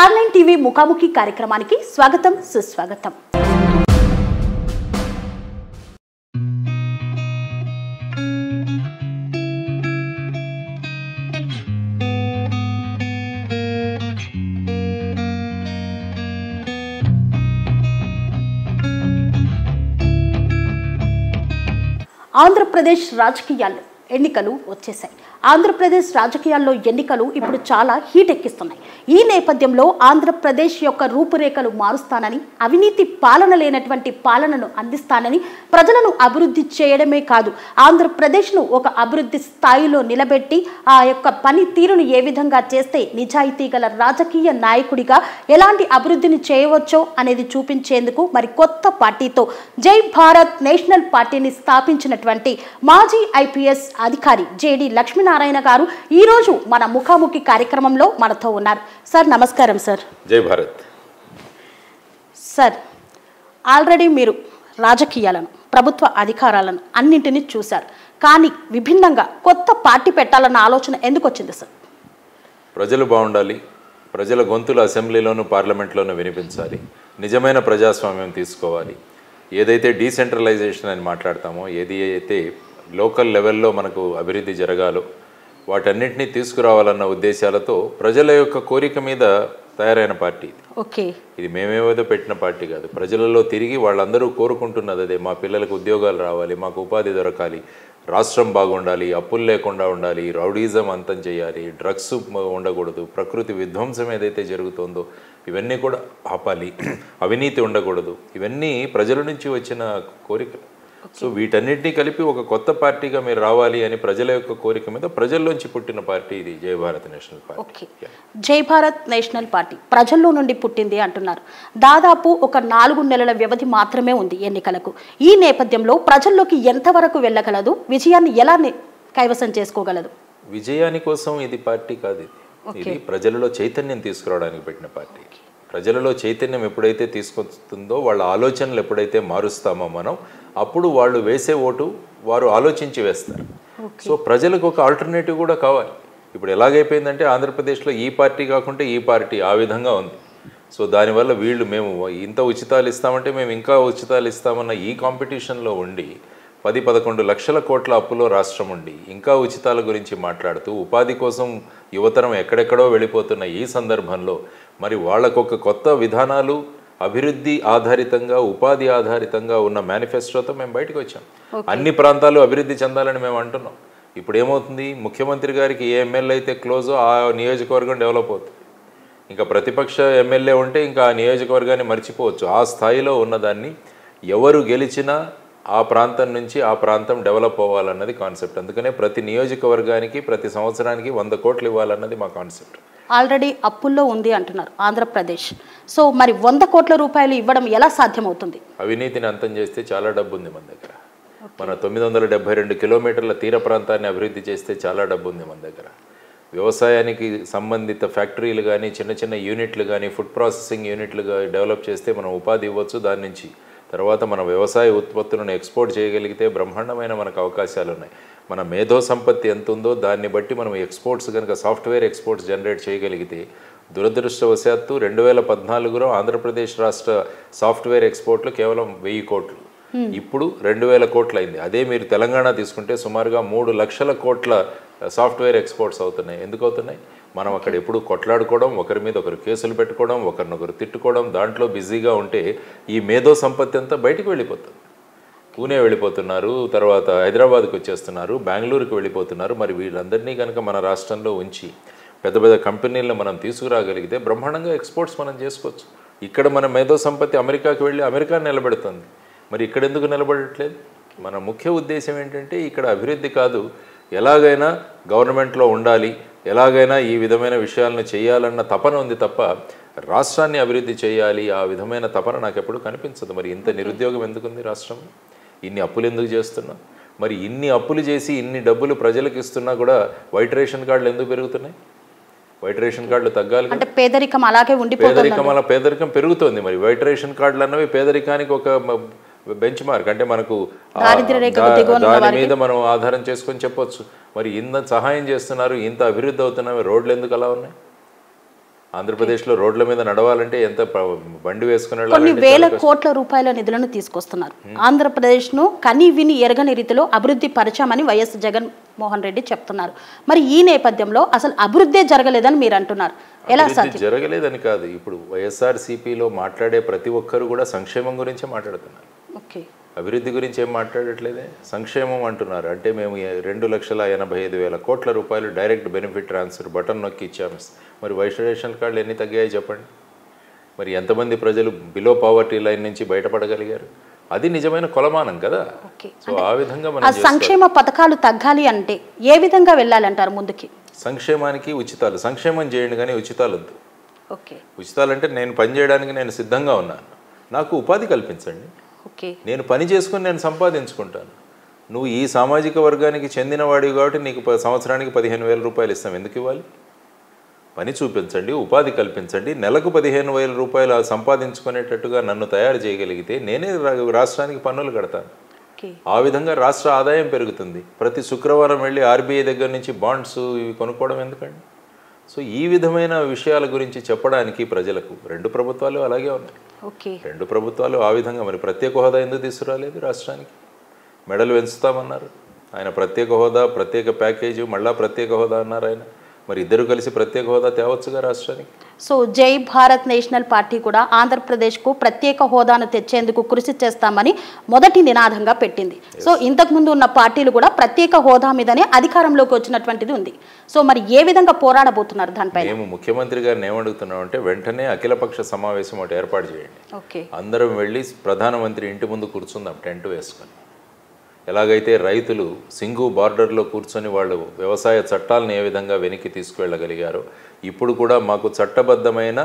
Star nine TV ముఖాముఖి కార్యక్రమానికి స్వాగతం సుస్వాగతం ఆంధ్రప్రదేశ్ రాజకీయాల్లో ఎన్నికలు వచ్చేసాయి ఆంధ్రప్రదేశ్ రాజకీయాల్లో ఎన్నికలు ఇప్పుడు చాలా హీట్ ఎక్కిస్తున్నాయి ఈ నేపథ్యంలో ఆంధ్రప్రదేశ్ యొక్క రూపురేఖలు మారుస్తానని అవినీతి పాలన లేనటువంటి పాలనను అందిస్తానని ప్రజలను అభివృద్ధి చేయడమే కాదు ఆంధ్రప్రదేశ్ను ఒక అభివృద్ధి స్థాయిలో నిలబెట్టి ఆ యొక్క పని తీరును ఏ విధంగా చేస్తే నిజాయితీ గల రాజకీయ నాయకుడిగా ఎలాంటి అభివృద్ధిని చేయవచ్చో అనేది చూపించేందుకు మరి కొత్త పార్టీతో జై భారత్ నేషనల్ పార్టీని స్థాపించినటువంటి మాజీ ఐపీఎస్ అధికారి జేడి లక్ష్మీనారాయణ గారు ఈ రోజు మన ముఖాముఖి కార్యక్రమంలో మనతో ఉన్నారు సార్ నమస్కారం సార్ జై భారత్ సార్ ఆల్రెడీ మీరు రాజకీయాలను ప్రభుత్వ అధికారాలను అన్నింటినీ చూశారు కానీ విభిన్నంగా కొత్త పార్టీ పెట్టాలన్న ఆలోచన ఎందుకు వచ్చింది సార్ ప్రజలు బాగుండాలి ప్రజల గొంతులు అసెంబ్లీలోను పార్లమెంట్లోనూ వినిపించాలి నిజమైన ప్రజాస్వామ్యం తీసుకోవాలి ఏదైతే డీసెంట్రలైజేషన్ అని మాట్లాడతామో ఏది అయితే లోకల్ లెవెల్లో మనకు అభివృద్ధి జరగాలో వాటన్నిటినీ తీసుకురావాలన్న ఉద్దేశాలతో ప్రజల యొక్క కోరిక మీద తయారైన పార్టీ ఇది ఓకే ఇది మేమేదో పెట్టిన పార్టీ కాదు ప్రజలలో తిరిగి వాళ్ళందరూ కోరుకుంటున్నది అదే మా పిల్లలకు ఉద్యోగాలు రావాలి మాకు ఉపాధి దొరకాలి రాష్ట్రం బాగుండాలి అప్పులు లేకుండా ఉండాలి రౌడీజం అంతం చేయాలి డ్రగ్స్ ఉండకూడదు ప్రకృతి విధ్వంసం ఏదైతే జరుగుతుందో ఇవన్నీ కూడా ఆపాలి అవినీతి ఉండకూడదు ఇవన్నీ ప్రజల నుంచి వచ్చిన కోరికలు సో వీటన్నిటినీ కలిపి ఒక కొత్త పార్టీగా మీరు రావాలి అని ప్రజల యొక్క కోరిక మీద ప్రజల్లోంచి పుట్టిన పార్టీ ఇది Jaya Bharat national party okay Jai Bharat national party ప్రజల్లో నుండి పుట్టింది అంటున్నారు దాదాపు ఒక నాలుగు నెలల వ్యవధి మాత్రమే ఉంది ఎన్నికలకు ఈ నేపథ్యంలో ప్రజల్లోకి ఎంతవరకు వెళ్ళగలదు విజయాన్ని ఎలా ని- కైవసం చేసుకోగలదు విజయాని కోసం ఇది పార్టీ కాదు ఇది ఇది ప్రజలలో చైతన్యం తీసుకురావడానికి పెట్టిన పార్టీ ప్రజలలో చైతన్యం ఎప్పుడైతే తీసుకొస్తుందో వాళ్ళ ఆలోచనలు ఎప్పుడైతే మారుస్తామో మనం అప్పుడు వాళ్ళు వేసే ఓటు వారు ఆలోచించి వేస్తారు సో ప్రజలకు ఒక ఆల్టర్నేటివ్ కూడా కావాలి ఇప్పుడు ఎలాగైపోయిందంటే ఆంధ్రప్రదేశ్లో ఈ పార్టీ కాకుంటే ఈ పార్టీ ఆ విధంగా ఉంది సో దానివల్ల వీళ్ళు మేము ఇంత ఉచితాలు ఇస్తామంటే మేము ఇంకా ఉచితాలు ఇస్తామన్న ఈ కాంపిటీషన్లో ఉండి పది పదకొండు లక్షల కోట్ల అప్పులో రాష్ట్రం ఉండి ఇంకా ఉచితాల గురించి మాట్లాడుతూ ఉపాధి కోసం యువతరం ఎక్కడెక్కడో వెళ్ళిపోతున్న ఈ సందర్భంలో మరి వాళ్ళకు ఒక కొత్త విధానాలు అభివృద్ధి ఆధారితంగా ఉపాధి ఆధారితంగా ఉన్న మేనిఫెస్టోతో మేము బయటకు వచ్చాం అన్ని ప్రాంతాలు అభివృద్ధి చెందాలని మేము అంటున్నాం ఇప్పుడు ఏమవుతుంది ముఖ్యమంత్రి గారికి ఏ ఎమ్మెల్యే అయితే క్లోజో ఆ నియోజకవర్గం డెవలప్ అవుతుంది ఇంకా ప్రతిపక్ష ఎమ్మెల్యే ఉంటే ఇంకా ఆ నియోజకవర్గాన్ని మర్చిపోవచ్చు ఆ స్థాయిలో ఉన్నదాన్ని ఎవరు గెలిచినా ఆ ప్రాంతం నుంచి ఆ ప్రాంతం డెవలప్ అవ్వాలన్నది కాన్సెప్ట్ అందుకనే ప్రతి నియోజకవర్గానికి ప్రతి సంవత్సరానికి వంద కోట్లు ఇవ్వాలన్నది మా కాన్సెప్ట్ ఆల్రెడీ అప్పుల్లో ఉంది అంటున్నారు ఆంధ్రప్రదేశ్ సో మరి వంద కోట్ల రూపాయలు ఇవ్వడం ఎలా సాధ్యమవుతుంది అవినీతిని అంతం చేస్తే చాలా డబ్బు ఉంది మన దగ్గర మన తొమ్మిది వందల డెబ్బై రెండు కిలోమీటర్ల తీర ప్రాంతాన్ని అభివృద్ధి చేస్తే చాలా డబ్బు ఉంది మన దగ్గర వ్యవసాయానికి సంబంధిత ఫ్యాక్టరీలు కానీ చిన్న చిన్న యూనిట్లు కానీ ఫుడ్ ప్రాసెసింగ్ యూనిట్లుగా డెవలప్ చేస్తే మనం ఉపాధి ఇవ్వచ్చు దాని నుంచి తర్వాత మన వ్యవసాయ ఉత్పత్తులను ఎక్స్పోర్ట్ చేయగలిగితే బ్రహ్మాండమైన మనకు అవకాశాలు ఉన్నాయి మన మేధో సంపత్తి ఎంత ఉందో దాన్ని బట్టి మనం ఎక్స్పోర్ట్స్ కనుక సాఫ్ట్వేర్ ఎక్స్పోర్ట్స్ జనరేట్ చేయగలిగితే దురదృష్టవశాత్తు రెండు వేల పద్నాలుగులో ఆంధ్రప్రదేశ్ రాష్ట్ర సాఫ్ట్వేర్ ఎక్స్పోర్ట్లు కేవలం వెయ్యి కోట్లు ఇప్పుడు రెండు వేల కోట్లు అయింది అదే మీరు తెలంగాణ తీసుకుంటే సుమారుగా మూడు లక్షల కోట్ల సాఫ్ట్వేర్ ఎక్స్పోర్ట్స్ అవుతున్నాయి ఎందుకు అవుతున్నాయి మనం అక్కడ ఎప్పుడు కొట్లాడుకోవడం ఒకరి మీద ఒకరు కేసులు పెట్టుకోవడం ఒకరినొకరు తిట్టుకోవడం దాంట్లో బిజీగా ఉంటే ఈ మేధో సంపత్తి అంతా బయటికి వెళ్ళిపోతుంది పూణే వెళ్ళిపోతున్నారు తర్వాత హైదరాబాద్కి వచ్చేస్తున్నారు బెంగళూరుకి వెళ్ళిపోతున్నారు మరి వీళ్ళందరినీ కనుక మన రాష్ట్రంలో ఉంచి పెద్ద పెద్ద కంపెనీలను మనం తీసుకురాగలిగితే బ్రహ్మాండంగా ఎక్స్పోర్ట్స్ మనం చేసుకోవచ్చు ఇక్కడ మన మేధో సంపత్తి అమెరికాకి వెళ్ళి అమెరికా నిలబెడుతుంది మరి ఇక్కడ ఎందుకు నిలబడట్లేదు మన ముఖ్య ఉద్దేశం ఏంటంటే ఇక్కడ అభివృద్ధి కాదు ఎలాగైనా గవర్నమెంట్లో ఉండాలి ఎలాగైనా ఈ విధమైన విషయాలను చేయాలన్న తపన ఉంది తప్ప రాష్ట్రాన్ని అభివృద్ధి చేయాలి ఆ విధమైన తపన నాకు ఎప్పుడు కనిపించదు మరి ఇంత నిరుద్యోగం ఎందుకుంది రాష్ట్రం ఇన్ని అప్పులు ఎందుకు చేస్తున్నాం మరి ఇన్ని అప్పులు చేసి ఇన్ని డబ్బులు ప్రజలకు ఇస్తున్నా కూడా వైట్ రేషన్ కార్డులు ఎందుకు పెరుగుతున్నాయి వైట్ రేషన్ కార్డులు తగ్గాలి కదా? అంటే పేదరికం అలాగే ఉండిపోతుంది పేదరికం అలా పేదరికం పెరుగుతోంది మరి వైట్ రేషన్ కార్డులు అన్నవి పేదరికానికి ఒక బెంచ్ మార్క్ అంటే మనకు ఆ దారిద్ర్య రేఖకు దా- దిగువన ఉన్న దాని మీద మనం ఆధారం చేసుకొని చెప్పొచ్చు మరి ఇంత సహాయం చేస్తున్నారు ఇంత అభివృద్ధి అవుతున్నవి రోడ్లు ఎందుకు అలా ఉన్నాయి ఆంధ్రప్రదేశ్లో రోడ్ల మీద నడవాలంటే ఎంత ప- బండి వేసుకుని కొన్ని వెళ్ళాలంటే వేల కోట్ల రూపాయల నిధులను తీసుకొస్తున్నారు ఆంధ్రప్రదేశ్ను కని విని ఎరగని రీతిలో అభివృద్ధి పరిచామని వైఎస్ జగన్మోహన్ రెడ్డి చెప్తున్నారు మరి ఈ నేపథ్యంలో అసలు అభివృద్ధే జరగలేదని మీరు అంటున్నారు ఎలా అభివృద్ధి సాధ్యం జరగలేదని కాదు ఇప్పుడు వైఎస్ఆర్సీపీలో మాట్లాడే ప్రతి ఒక్కరు కూడా సంక్షేమం గురించే మాట్లాడుతున్నారు ఓకే అభివృద్ధి గురించి ఏం మాట్లాడట్లేదే సంక్షేమం అంటున్నారు అంటే మేము ఏ- రెండు లక్షల ఎనభై ఐదు వేల కోట్ల రూపాయలు డైరెక్ట్ బెనిఫిట్ ట్రాన్స్ఫర్ బటన్ నొక్కి ఇచ్చాము మరి వైశ్య రేషన్ కార్డులు ఎన్ని తగ్గాయో చెప్పండి మరి ఎంతమంది ప్రజలు బిలో పావర్టీ లైన్ నుంచి బయటపడగలిగారు అది నిజమైన కొలమానం కదా ఓకే సో ఆ విధంగా ఆ మనం చేసుకోవాలి. సంక్షేమ పథకాలు తగ్గాలి అంటే ఏ విధంగా వెళ్ళాలంటారు ముందుకి సంక్షేమానికి ఉచితాలు సంక్షేమం చేయండి కానీ ఉచితాలు వద్దు ఓకే ఉచితాలంటే నేను పని చేయడానికి నేను సిద్ధంగా ఉన్నాను నాకు ఉపాధి కల్పించండి ఓకే నేను పని చేసుకుని నేను సంపాదించుకుంటాను నువ్వు ఈ సామాజిక వర్గానికి చెందినవాడివి కాబట్టి నీకు ప- సంవత్సరానికి పదిహేను వేల రూపాయలు ఇస్తాం ఎందుకు ఇవ్వాలి పని చూపించండి ఉపాధి కల్పించండి నెలకు పదిహేను వేల రూపాయలు ఆ సంపాదించుకునేటట్టుగా నన్ను తయారు చేయగలిగితే నేనే రా- రాష్ట్రానికి పన్నులు కడతాను ఓకే ఆ విధంగా రాష్ట్ర ఆదాయం పెరుగుతుంది ప్రతి శుక్రవారం వెళ్ళి ఆర్బీఐ దగ్గర నుంచి బాండ్స్ ఇవి కొనుక్కోవడం ఎందుకండి సో ఈ విధమైన విషయాల గురించి చెప్పడానికి ప్రజలకు రెండు ప్రభుత్వాలు అలాగే ఉన్నాయి ఓకే రెండు ప్రభుత్వాలు ఆ విధంగా మరి ప్రత్యేక హోదా ఎందుకు తీసుకురాలేదు రాష్ట్రానికి మెడలు పెంచుతామన్నారు ఆయన ప్రత్యేక హోదా ప్రత్యేక ప్యాకేజీ మళ్ళా ప్రత్యేక హోదా అన్నారు ఆయన మరి ఇద్దరు కలిసి ప్రత్యేక హోదా తేవచ్చుగా రాష్ట్రానికి సో జై భారత్ నేషనల్ పార్టీ కూడా ఆంధ్రప్రదేశ్కు ప్రత్యేక హోదాను తెచ్చేందుకు కృషి చేస్తామని మొదటి నినాదంగా పెట్టింది సో ఇంతకుముందు ఉన్న పార్టీలు కూడా ప్రత్యేక హోదా మీదనే అధికారంలోకి వచ్చినటువంటిది ఉంది సో మరి ఏ విధంగా పోరాడబోతున్నారు దానిపైన మేము ముఖ్యమంత్రి గారిని ఏమడుగుతున్నాం అంటే వెంటనే అఖిలపక్ష సమావేశం ఒకటి ఏర్పాటు చేయండి ఓకే అందరం వెళ్ళి ప్రధానమంత్రి ఇంటి ముందు కూర్చుందాం టెంట్ వేసుకొని ఎలాగైతే రైతులు సింగు బార్డర్లో కూర్చొని వాళ్ళు వ్యవసాయ చట్టాలను ఏ విధంగా వెనక్కి తీసుకువెళ్ళగలిగారో ఇప్పుడు కూడా మాకు చట్టబద్ధమైన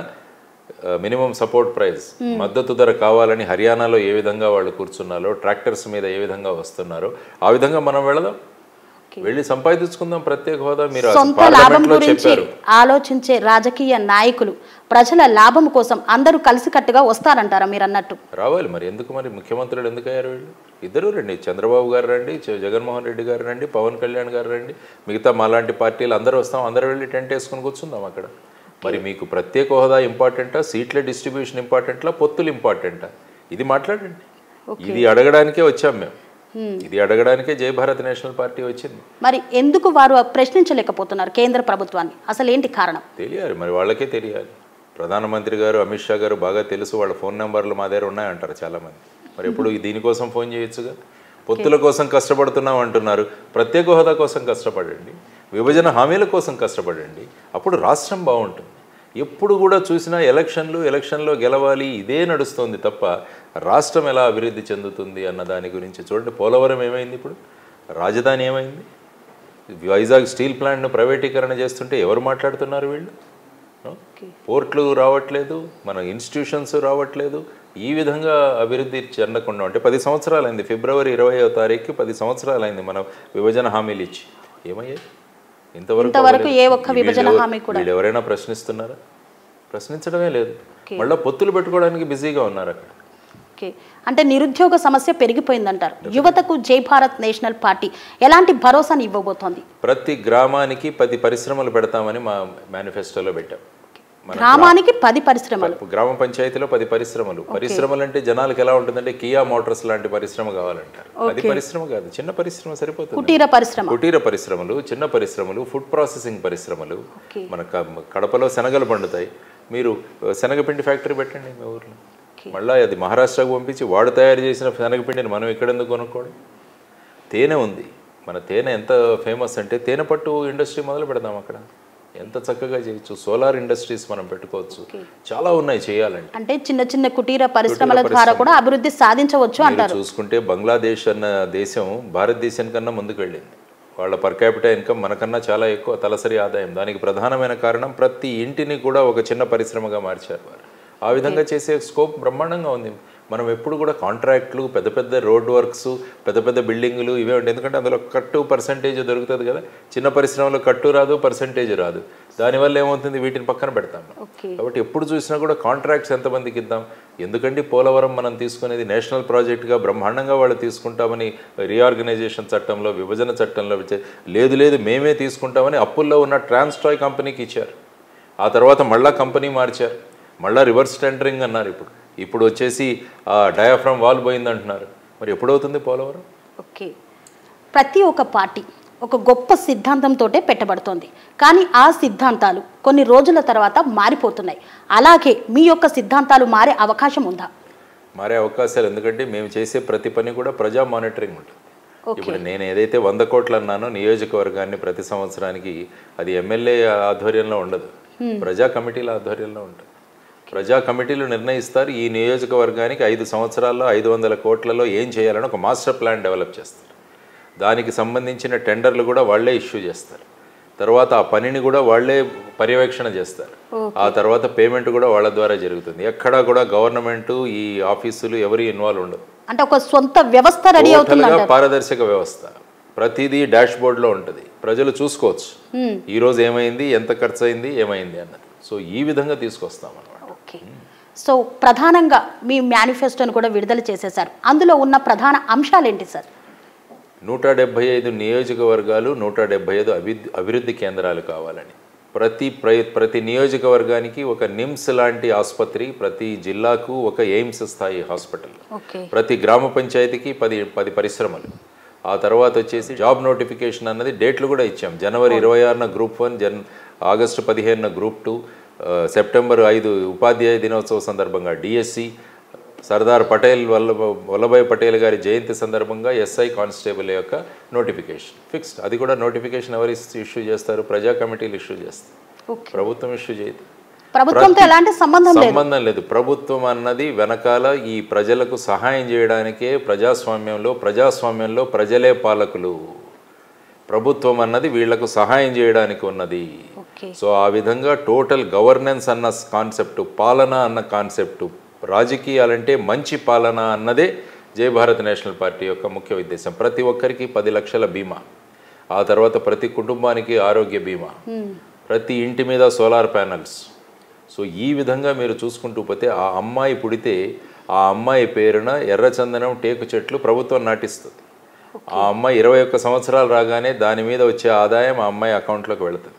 మినిమం సపోర్ట్ ప్రైస్ మద్దతు ధర కావాలని హర్యానాలో ఏ విధంగా వాళ్ళు కూర్చున్నారో ట్రాక్టర్స్ మీద ఏ విధంగా వస్తున్నారో ఆ విధంగా మనం వెళదాం ఓకే. వెళ్ళి సంపాదించుకుందాం ప్రత్యేక హోదా మీరు సొంత లాభం పార్లమెంట్లో గురించి చెప్పారు ఆలోచించే రాజకీయ నాయకులు ప్రజల లాభం కోసం అందరూ కలిసికట్టుగా వస్తారంటారా మీరు అన్నట్టు రావాలి మరి ఎందుకు మరి ముఖ్యమంత్రులు ఎందుకు అయ్యారు వీళ్ళు ఇద్దరు రండి చంద్రబాబు గారు రండి జ- జగన్మోహన్ రెడ్డి గారు రండి పవన్ కళ్యాణ్ గారు రండి మిగతా మాలాంటి పార్టీలు అందరూ వస్తాం అందరూ వెళ్ళి టెంట్ వేసుకుని కూర్చుందాం అక్కడ మరి మీకు ప్రత్యేక హోదా ఇంపార్టెంటా సీట్ల డిస్ట్రిబ్యూషన్ ఇంపార్టెంటా పొత్తులు ఇంపార్టెంటా ఇది మాట్లాడండి ఇది అడగడానికే వచ్చాం మేము ఇది అడగడానికే జై భారత్ నేషనల్ పార్టీ వచ్చింది మరి ఎందుకు వారు ప్రశ్నించలేకపోతున్నారు కేంద్ర ప్రభుత్వాన్ని అసలు ఏంటి కారణం తెలియాలి మరి వాళ్ళకే తెలియాలి ప్రధానమంత్రి గారు అమిత్ షా గారు బాగా తెలుసు వాళ్ళ ఫోన్ నెంబర్లు మా దగ్గర ఉన్నాయంటారు చాలామంది మరి ఎప్పుడు దీనికోసం ఫోన్ చేయొచ్చుగా పొత్తుల కోసం కష్టపడుతున్నాం అంటున్నారు ప్రత్యేక హోదా కోసం కష్టపడండి విభజన హామీల కోసం కష్టపడండి అప్పుడు రాష్ట్రం బాగుంటుంది ఎప్పుడు కూడా చూసినా ఎలక్షన్లు ఎలక్షన్లో గెలవాలి ఇదే నడుస్తుంది తప్ప రాష్ట్రం ఎలా అభివృద్ధి చెందుతుంది అన్న దాని గురించి చూడండి పోలవరం ఏమైంది ఇప్పుడు రాజధాని ఏమైంది వైజాగ్ స్టీల్ ప్లాంట్ను ప్రైవేటీకరణ చేస్తుంటే ఎవరు మాట్లాడుతున్నారు వీళ్ళు ఓకే పోర్ట్లు రావట్లేదు మన ఇన్స్టిట్యూషన్స్ రావట్లేదు ఈ విధంగా అభివృద్ధి చెందకుండా అంటే పది సంవత్సరాలైంది ఫిబ్రవరి ఇరవయో తారీఖు పది సంవత్సరాలైంది మనం విభజన హామీలు ఇచ్చి ఏమయ్యాయి ఇంతవరకు ఇంతవరకు అవ్వలేదు. ఏ ఒక్క విభజన వీళ్ళు- హామీ కూడా- వీళ్ళు ఎవరైనా ప్రశ్నిస్తున్నారా ప్రశ్నించడమే లేదు మళ్ళీ పొత్తులు పెట్టుకోవడానికి బిజీగా ఉన్నారు అక్కడ ఓకే అంటే నిరుద్యోగ సమస్య పెరిగిపోయిందంటారు యువతకు జై భారత్ నేషనల్ పార్టీ ఎలాంటి భరోసాని ఇవ్వబోతోంది ప్రతి గ్రామానికి పది పరిశ్రమలు పెడతామని మా మేనిఫెస్టోలో పెట్టాం మన గ్రామానికి పది పరిశ్రమలు గ్రామ పంచాయతీలో పది పరిశ్రమలు పరిశ్రమలు అంటే జనాలకు ఎలా ఉంటుందంటే కియా మోటార్స్ లాంటి పరిశ్రమ కావాలంటారు అది పరిశ్రమ కాదు చిన్న పరిశ్రమ సరిపోతుంది కుటీర పరిశ్రమ కుటీర పరిశ్రమలు చిన్న పరిశ్రమలు ఫుడ్ ప్రాసెసింగ్ పరిశ్రమలు ఓకే. మన క- కడపలో శనగలు పండుతాయి మీరు ఆ, శనగపిండి ఫ్యాక్టరీ పెట్టండి మీ ఊర్లో మళ్ళీ అది మహారాష్ట్రకు పంపించి వాడు తయారు చేసిన శనగపిండిని మనం ఎక్కడెందుకు కొనుక్కోవడం తేనె ఉంది మన తేనె ఎంత ఫేమస్ అంటే తేనె పట్టు ఇండస్ట్రీ మొదలు పెడదాం అక్కడ ఎంత చక్కగా చేయొచ్చు సోలార్ ఇండస్ట్రీస్ మనం పెట్టుకోవచ్చు చాలా ఉన్నాయి చేయాలంటే అంటే చిన్న చిన్న కుటీర పరిశ్రమల ద్వారా కూడా అభివృద్ధి సాధించవచ్చు మీరు అంటారు చూసుకుంటే బంగ్లాదేశ్ అన్న దేశం భారతదేశం కన్నా ముందుకు వెళ్ళింది వాళ్ళ పర్ క్యాపిటల్ ఇన్కమ్ మనకన్నా చాలా ఎక్కువ తలసరి ఆదాయం దానికి ప్రధానమైన కారణం ప్రతి ఇంటిని కూడా ఒక చిన్న పరిశ్రమగా మార్చారు వారు ఆ విధంగా చేసే స్కోప్ బ్రహ్మాండంగా ఉంది మనం ఎప్పుడు కూడా కాంట్రాక్ట్లు పెద్ద పెద్ద రోడ్ వర్క్స్ పెద్ద పెద్ద బిల్డింగులు ఇవే ఉంటాయి ఎందుకంటే అందులో కట్టు పర్సంటేజ్ దొరుకుతుంది కదా చిన్న పరిశ్రమలో కట్టు రాదు పర్సంటేజ్ రాదు దానివల్ల ఏమవుతుంది వీటిని పక్కన పెడతాం ఓకే కాబట్టి ఎప్పుడు చూసినా కూడా కాంట్రాక్ట్స్ ఎంతమందికి ఇద్దాం ఎందుకంటే పోలవరం మనం తీసుకునేది నేషనల్ ప్రాజెక్ట్గా బ్రహ్మాండంగా వాళ్ళు తీసుకుంటామని రీఆర్గనైజేషన్ చట్టంలో విభజన చట్టంలో విచ- లేదు లేదు మేమే తీసుకుంటామని అప్పుల్లో ఉన్న ట్రాన్స్ట్రాయ్ కంపెనీకి ఇచ్చారు ఆ తర్వాత మళ్ళా కంపెనీ మార్చారు మళ్ళా రివర్స్ టెండరింగ్ అన్నారు ఇప్పుడు ఇప్పుడు వచ్చేసి ఆ డయాఫ్రమ్ వాల్ పోయింది అంటున్నారు మరి ఎప్పుడవుతుంది పోలవరం ఓకే ప్రతి ఒక్క పార్టీ ఒక గొప్ప సిద్ధాంతంతో పెట్టబడుతోంది కానీ ఆ సిద్ధాంతాలు కొన్ని రోజుల తర్వాత మారిపోతున్నాయి అలాగే మీ యొక్క సిద్ధాంతాలు మారే అవకాశం ఉందా మారే అవకాశాలు ఎందుకంటే మేము చేసే ప్రతి పని కూడా ప్రజా మానిటరింగ్ ఉంటుంది ఓకే ఇప్పుడు నేను ఏదైతే వంద కోట్లు అన్నానో నియోజకవర్గాన్ని ప్రతి సంవత్సరానికి అది ఎమ్మెల్యే ఆధ్వర్యంలో ఉండదు ప్రజా కమిటీల ఆధ్వర్యంలో ఉంటుంది ప్రజా కమిటీలు నిర్ణయిస్తారు ఈ నియోజకవర్గానికి ఐదు సంవత్సరాల్లో ఐదు వందల కోట్లలో ఏం చేయాలని ఒక మాస్టర్ ప్లాన్ డెవలప్ చేస్తారు దానికి సంబంధించిన టెండర్లు కూడా వాళ్ళే ఇష్యూ చేస్తారు తర్వాత ఆ పనిని కూడా వాళ్ళే పర్యవేక్షణ చేస్తారు ఆ తర్వాత పేమెంట్ కూడా వాళ్ళ ద్వారా జరుగుతుంది ఎక్కడా కూడా గవర్నమెంట్ ఈ ఆఫీసులు ఎవరి ఇన్వాల్వ్ ఉండదు అంటే ఒక సొంత వ్యవస్థ రెడీ అవుతుంది టోటల్గా పారదర్శక వ్యవస్థ ప్రతిదీ డాష్ బోర్డ్లో ఉంటుంది ప్రజలు చూసుకోవచ్చు ఈ రోజు ఏమైంది ఎంత ఖర్చు అయింది ఏమైంది అన్నది సో ఈ విధంగా తీసుకొస్తాం అన్నమాట ఓకే సో ప్రధానంగా మీ మేనిఫెస్టోను కూడా విడుదల చేసేశారు అందులో ఉన్న ప్రధాన అంశాలు ఏంటి సార్ నూట డెబ్బై ఐదు నియోజకవర్గాలు నూట డెబ్బై ఐదు అభివృద్ధి అభివృద్ధి కేంద్రాలు కావాలని ప్రతి ప్ర ప్రతి నియోజకవర్గానికి ఒక నిమ్స్ లాంటి ఆసుపత్రి ప్రతి జిల్లాకు ఒక ఎయిమ్స్ స్థాయి హాస్పిటల్ ఓకే ప్రతి గ్రామ పంచాయతీకి పది పది పరిశ్రమలు ఆ తర్వాత వచ్చేసి జాబ్ నోటిఫికేషన్ అన్నది డేట్లు కూడా ఇచ్చాం జనవరి ఇరవై ఆరున గ్రూప్ వన్ జన్ ఆగస్టు పదిహేనున గ్రూప్ టూ సెప్టెంబర్ ఐదు ఉపాధ్యాయ దినోత్సవ సందర్భంగా డిఎస్సి సర్దార్ పటేల్ వల్లభ వల్లభాయ్ పటేల్ గారి జయంతి సందర్భంగా ఎస్ఐ కానిస్టేబుల్ యొక్క నోటిఫికేషన్ ఫిక్స్డ్ అది కూడా నోటిఫికేషన్ ఎవరు ఇష్యూ చేస్తారు ప్రజా కమిటీలు ఇష్యూ చేస్తారు ఓకే ప్రభుత్వం ఇష్యూ చేయదు ప్రభుత్వంతో ఎలాంటి సంబంధం లేదు సంబంధం లేదు ప్రభుత్వం అన్నది వెనకాల ఈ ప్రజలకు సహాయం చేయడానికే ప్రజాస్వామ్యంలో ప్రజాస్వామ్యంలో ప్రజలే పాలకులు ప్రభుత్వం అన్నది వీళ్లకు సహాయం చేయడానికి ఉన్నది ఓకే సో ఆ విధంగా టోటల్ గవర్నెన్స్ అన్న కాన్సెప్ట్ పాలన అన్న కాన్సెప్ట్ రాజకీయాలంటే మంచి పాలన అన్నదే జై భారత్ నేషనల్ పార్టీ యొక్క ముఖ్య ఉద్దేశం ప్రతి ఒక్కరికి పది లక్షల బీమా ఆ తర్వాత ప్రతి కుటుంబానికి ఆరోగ్య బీమా ప్రతి ఇంటి మీద సోలార్ ప్యానల్స్ సో ఈ విధంగా మీరు చూసుకుంటూ పోతే ఆ అమ్మాయి పుడితే ఆ అమ్మాయి పేరున ఎర్రచందనం టేకు చెట్లు ప్రభుత్వం నాటిస్తుంది ఆ అమ్మాయి ఇరవై ఒక్క సంవత్సరాలు రాగానే దాని మీద వచ్చే ఆదాయం ఆ అమ్మాయి అకౌంట్లోకి వెళుతుంది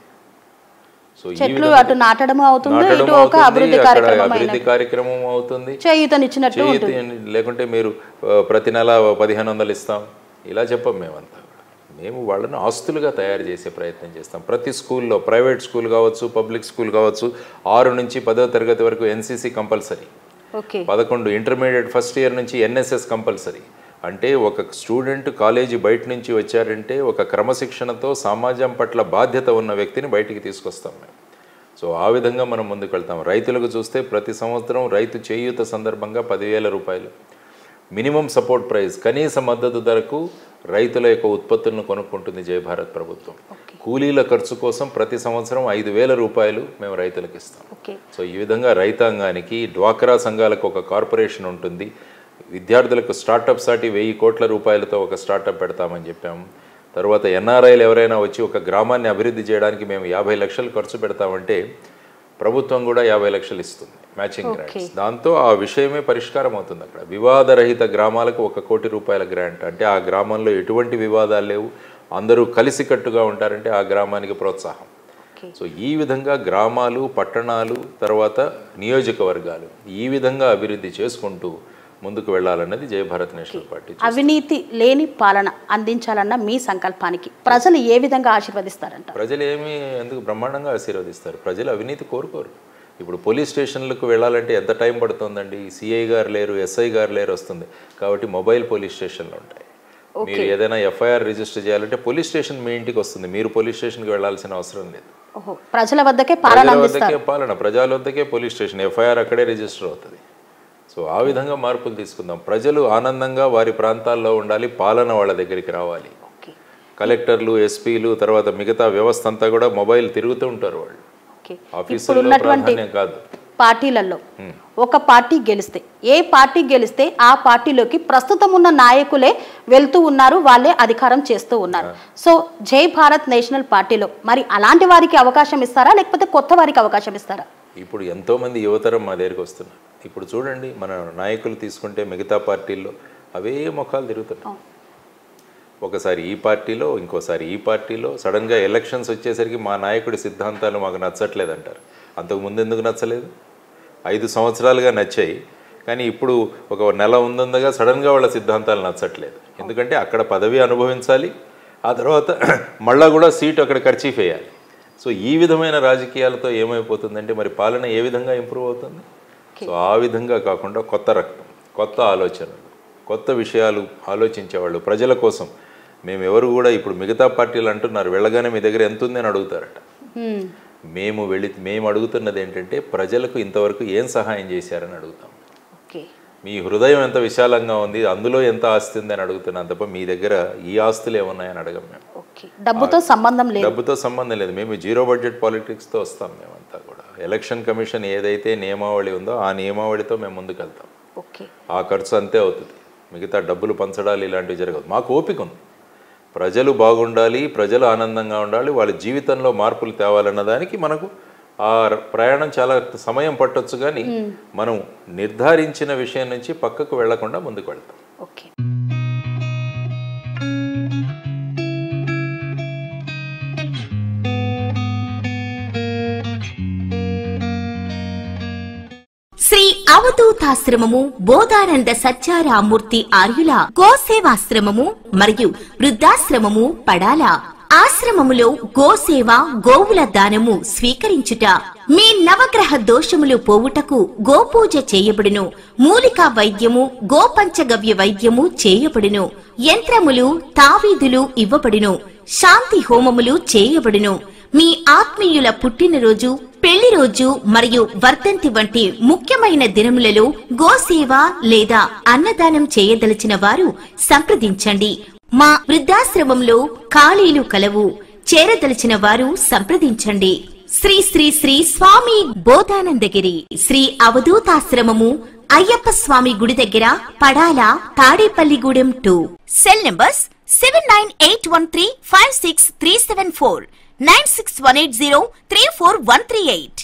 సో ఈ చెట్లు విధంగా అటు నాటడము అవుతుంది నాటడం ఇటు ఒక అవుతుంది, అభివృద్ధి అక్కడ కార్యక్రమం అభివృద్ధి కార్యక్రమం అవుతుంది చేయూతనిచ్చినట్టు చేతి లేకుంటే మీరు ఆ, ప్రతి నెల పదిహేను వందలు ఇస్తాం ఇలా చెప్పం మేమంతా కూడా. మేము వాళ్ళని ఆస్తులుగా తయారు చేసే ప్రయత్నం చేస్తాం ప్రతి స్కూల్లో ప్రైవేట్ స్కూల్ కావచ్చు పబ్లిక్ స్కూల్ కావచ్చు ఆరు నుంచి పదో తరగతి వరకు ఎన్సీసీ కంపల్సరీ ఓకే పదకొండు ఇంటర్మీడియట్ ఫస్ట్ ఇయర్ నుంచి ఎన్ఎస్ఎస్ కంపల్సరీ అంటే ఒక స్టూడెంట్ కాలేజీ బయట నుంచి వచ్చారంటే ఒక క్రమశిక్షణతో సమాజం పట్ల బాధ్యత ఉన్న వ్యక్తిని బయటికి తీసుకొస్తాం మేము సో ఆ విధంగా మనం ముందుకు వెళ్తాం రైతులకు చూస్తే ప్రతి సంవత్సరం రైతు చేయూత సందర్భంగా పదివేల రూపాయలు మినిమం సపోర్ట్ ప్రైస్ కనీస మద్దతు ధరకు రైతుల యొక్క ఉత్పత్తులను కొనుక్కుంటుంది జయ భారత్ ప్రభుత్వం కూలీల ఖర్చు కోసం ప్రతి సంవత్సరం ఐదు వేల రూపాయలు మేము రైతులకు ఇస్తాం ఓకే సో ఈ విధంగా రైతాంగానికి డ్వాక్రా సంఘాలకు ఒక కార్పొరేషన్ ఉంటుంది విద్యార్థులకు స్టార్టప్ సాటి వెయ్యి కోట్ల రూపాయలతో ఒక స్టార్టప్ పెడతామని చెప్పాము తర్వాత ఎన్ఆర్ఐలు ఎవరైనా వచ్చి ఒక గ్రామాన్ని అభివృద్ధి చేయడానికి మేము యాభై లక్షలు ఖర్చు పెడతామంటే ప్రభుత్వం కూడా యాభై లక్షలు ఇస్తుంది మ్యాచింగ్ గ్రాంట్స్ దాంతో ఆ విషయమే పరిష్కారం అవుతుంది అక్కడ వివాదరహిత గ్రామాలకు ఒక కోటి రూపాయల గ్రాంట్ అంటే ఆ గ్రామంలో ఎటువంటి వివాదాలు లేవు అందరూ కలిసికట్టుగా ఉంటారంటే ఆ గ్రామానికి ప్రోత్సాహం ఓకే సో ఈ విధంగా గ్రామాలు పట్టణాలు తర్వాత నియోజకవర్గాలు ఈ విధంగా అభివృద్ధి చేసుకుంటూ ముందుకు వెళ్ళాలన్నది జయ భారత్ నేషనల్ పార్టీ అవినీతి లేని పాలన అందించాలన్న మీ సంకల్పానికి ప్రజలు ఏ విధంగా ఆశీర్వదిస్తారంట ప్రజలు ఏమి ఎందుకు బ్రహ్మాండంగా ఆశీర్వదిస్తారు ప్రజలు అవినీతి కోరుకోరు ఇప్పుడు పోలీస్ స్టేషన్లకు వెళ్ళాలంటే ఎంత టైం పడుతుందండి సిఐ గారు లేరు ఎస్ఐ గారు లేరు వస్తుంది కాబట్టి మొబైల్ పోలీస్ స్టేషన్లు ఉంటాయి మీరు ఏదైనా ఎఫ్ఐఆర్ రిజిస్టర్ చేయాలంటే పోలీస్ స్టేషన్ మీ ఇంటికి వస్తుంది మీరు పోలీస్ స్టేషన్కి వెళ్ళాల్సిన అవసరం లేదు ఓహో ప్రజల వద్దకే పాలన ప్రజల అందిస్తారు వద్దకే పాలన ప్రజల వద్దకే పోలీస్ స్టేషన్ ఎఫ్ఐఆర్ అక్కడే రిజిస్టర్ అవుతుంది సో ఆ విధంగా మార్పులు తీసుకుందాం ప్రజలు ఆనందంగా వారి ప్రాంతాల్లో ఉండాలి పాలన వాళ్ళ దగ్గరికి రావాలి ఓకే కలెక్టర్లు ఎస్పీలు తర్వాత మిగతా వ్యవస్థ అంతా కూడా మొబైల్ తిరుగుతూ ఉంటారు వాళ్ళు ఓకే ఇప్పుడు ఆఫీసుల్లో ఉన్నటువంటి ప్రాధాన్యం కాదు పార్టీలలో ఒక పార్టీ గెలిస్తే ఏ పార్టీ గెలిస్తే ఆ పార్టీలోకి ప్రస్తుతం ఉన్న నాయకులే వెళ్తూ ఉన్నారు వాళ్ళే అధికారం చేస్తూ ఉన్నారు సో జై భారత్ నేషనల్ పార్టీలో మరి అలాంటి వారికి అవకాశం ఇస్తారా లేకపోతే కొత్త వారికి అవకాశం ఇస్తారా ఇప్పుడు ఎంతోమంది యువతరం మా దగ్గరికి వస్తున్నారు ఇప్పుడు చూడండి మన నాయకులు తీసుకుంటే మిగతా పార్టీల్లో అవే ముఖాలు తిరుగుతున్నాయి ఒకసారి ఈ పార్టీలో ఇంకోసారి ఈ పార్టీలో సడన్గా ఎలక్షన్స్ వచ్చేసరికి మా నాయకుడి సిద్ధాంతాలు మాకు నచ్చట్లేదంటారు అంతకు ముందు ఎందుకు నచ్చలేదు ఐదు సంవత్సరాలుగా నచ్చాయి కానీ ఇప్పుడు ఒక నెల ఉందందగా సడన్గా వాళ్ళ సిద్ధాంతాలు నచ్చట్లేదు ఎందుకంటే అక్కడ పదవి అనుభవించాలి ఆ తర్వాత మళ్ళా కూడా సీటు అక్కడ ఖర్చీఫ్ వేయాలి సో ఈ విధమైన రాజకీయాలతో ఏమైపోతుందంటే మరి పాలన ఏ విధంగా ఇంప్రూవ్ అవుతుంది సో ఆ విధంగా కాకుండా కొత్త రక్తం కొత్త ఆలోచనలు కొత్త విషయాలు ఆలోచించేవాళ్ళు ప్రజల కోసం మేము ఎవరు కూడా ఇప్పుడు మిగతా పార్టీలు అంటున్నారు వెళ్ళగానే మీ దగ్గర ఎంత ఉంది అని అడుగుతారట హ్మ్. మేము వెళ్ళి మేము అడుగుతున్నది ఏంటంటే ప్రజలకు ఇంతవరకు ఏం సహాయం చేశారని అడుగుతాం ఓకే మీ హృదయం ఎంత విశాలంగా ఉంది అందులో ఎంత ఆస్తి ఉంది అని అడుగుతున్నాం తప్ప మీ దగ్గర ఈ ఆస్తులు ఏమున్నాయని అడగం మేము ఓకే డబ్బుతో సంబంధం లేదు డబ్బుతో సంబంధం లేదు మేము జీరో బడ్జెట్ పాలిటిక్స్తో వస్తాం మేమంతా కూడా ఎలక్షన్ కమిషన్ ఏదైతే నియమావళి ఉందో ఆ నియమావళితో మేము ముందుకు వెళ్తాం ఓకే ఆ ఖర్చు అంతే అవుతుంది మిగతా డబ్బులు పంచడాలు ఇలాంటివి జరగదు మాకు ఓపిక ఉంది ప్రజలు బాగుండాలి ప్రజలు ఆనందంగా ఉండాలి వాళ్ళ జీవితంలో మార్పులు తేవాలన్న దానికి మనకు ఆ ర- ప్రయాణం చాలా సమయం పట్టొచ్చు కానీ మనం నిర్ధారించిన విషయం నుంచి పక్కకు వెళ్లకుండా ముందుకు వెళ్తాం ఓకే శ్రీ అవధూతాశ్రమము బోధానంద సత్యారామూర్తి ఆర్యుల గోసేవాశ్రమము మరియు వృద్ధాశ్రమము పడాల ఆశ్రమములో గోసేవ గోవుల దానము స్వీకరించుట మీ నవగ్రహ దోషములు పోవుటకు గోపూజ చేయబడును మూలికా వైద్యము గోపంచగవ్య వైద్యము చేయబడును యంత్రములు తావీదులు ఇవ్వబడును శాంతి హోమములు చేయబడును మీ ఆత్మీయుల పుట్టినరోజు పెళ్లి రోజు మరియు వర్ధంతి వంటి ముఖ్యమైన దినములలో గోసేవ లేదా అన్నదానం చేయదలిచిన వారు సంప్రదించండి మా వృద్ధాశ్రమంలో ఖాళీలు కలవు చేరదలిచిన వారు సంప్రదించండి శ్రీ శ్రీ శ్రీ స్వామి బోధానందగిరి శ్రీ అవధూతాశ్రమము అయ్యప్ప స్వామి గుడి దగ్గర Padala Tadepalligudem two cell numbers seven nine eight one three five six three seven four nine six one eight zero three four one three eight